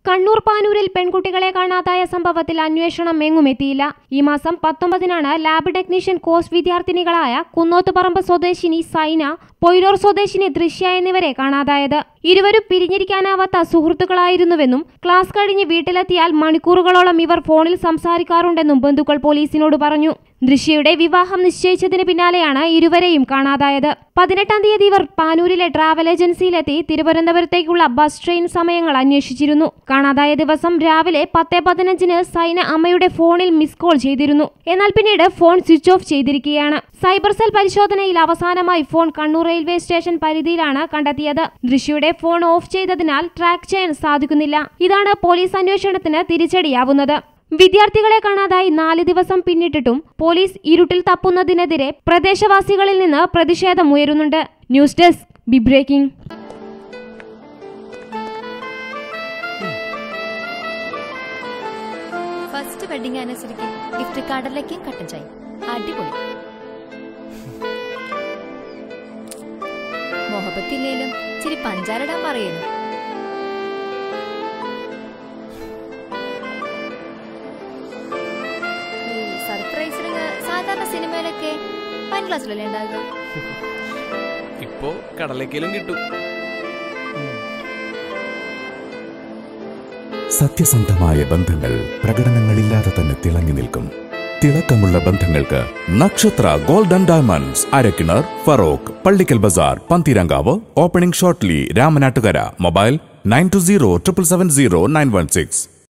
കണ്ണൂർ പാനൂരിൽ പെൺകുട്ടികളെ കാണാതായ സംഭവത്തിൽ അന്വേഷണം എങ്ങുമെത്തിയില്ല ഈ മാസം പത്തൊമ്പതിനാണ് ലാബ് ടെക്നീഷ്യൻ കോഴ്സ് വിദ്യാർത്ഥിനികളായ കുന്നോത്തുപറമ്പ് സ്വദേശിനി സൈന പൊയിലൂർ സ്വദേശിനി ദൃശ്യ എന്നിവരെ കാണാതായത് ഇരുവരും പിരിഞ്ഞിരിക്കാനാവാത്ത സുഹൃത്തുക്കളായിരുന്നുവെന്നും ക്ലാസ് കഴിഞ്ഞ് വീട്ടിലെത്തിയാൽ മണിക്കൂറുകളോളം ഇവർ ഫോണിൽ സംസാരിക്കാറുണ്ടെന്നും ബന്ധുക്കൾ പോലീസിനോട് പറഞ്ഞു ദൃശ്യയുടെ വിവാഹം നിശ്ചയിച്ചതിന് പിന്നാലെയാണ് ഇരുവരെയും കാണാതായത് പതിനെട്ടാം തീയതി ഇവർ പാനൂരിലെ ട്രാവൽ ഏജൻസിയിലെത്തി തിരുവനന്തപുരത്തേക്കുള്ള ബസ് ട്രെയിൻ സമയങ്ങൾ അന്വേഷിച്ചിരുന്നു കാണാതായ ദിവസം രാവിലെ പത്ത് പതിനഞ്ചിന് സൈന അമ്മയുടെ ഫോണിൽ മിസ് കോൾ ചെയ്തിരുന്നു എന്നാൽ പിന്നീട് ഫോൺ സ്വിച്ച് ഓഫ് ചെയ്തിരിക്കുകയാണ് സൈബർ സെൽ പരിശോധനയിൽ അവസാനമായി ഫോൺ കണ്ണൂർ റെയിൽവേ സ്റ്റേഷൻ പരിധിയിലാണ് കണ്ടെത്തിയത് ദൃശ്യയുടെ ഫോൺ ഓഫ് ചെയ്തതിനാൽ ട്രാക്ക് ചെയ്യാൻ സാധിക്കുന്നില്ല ഇതാണ് പോലീസ് അന്വേഷണത്തിന് തിരിച്ചടിയാവുന്നത് വിദ്യാർത്ഥികളെ കാണാതായി നാല് ദിവസം പിന്നിട്ടിട്ടും പോലീസ് ഇരുട്ടിൽ തപ്പുന്നതിനെതിരെ പ്രദേശവാസികളിൽ നിന്ന് പ്രതിഷേധം ഉയരുന്നുണ്ട് news desk B breaking first wedding ആനിവേഴ്സറിക്ക് ഗിഫ്റ്റ് കാർഡിലേക്കും കട്ടൻ ചായ അടിപൊളി മൊഹബത്തില്ലേലും ഇച്ചിരി പഞ്ചാരടാൻ പറയുന്നു ഈ സർപ്രൈസ് റിങ് സാധാരണ സിനിമയിലൊക്കെ വൺ ക്ലാസ്സിലല്ലേ ഉണ്ടാകുക ഇപ്പോ കടലേക്കലും കിട്ടും സത്യസന്ധമായ ബന്ധങ്ങൾ പ്രകടനങ്ങളില്ലാതെ തന്നെ തിളങ്ങി നിൽക്കും തിളക്കമുള്ള ബന്ധങ്ങൾക്ക് Nakshatra golden diamonds Arakkinar Feroke Pallikkal Bazar Panthirankavu opening shortly Ramanattukara mobile nine two zero triple seven zero nine one six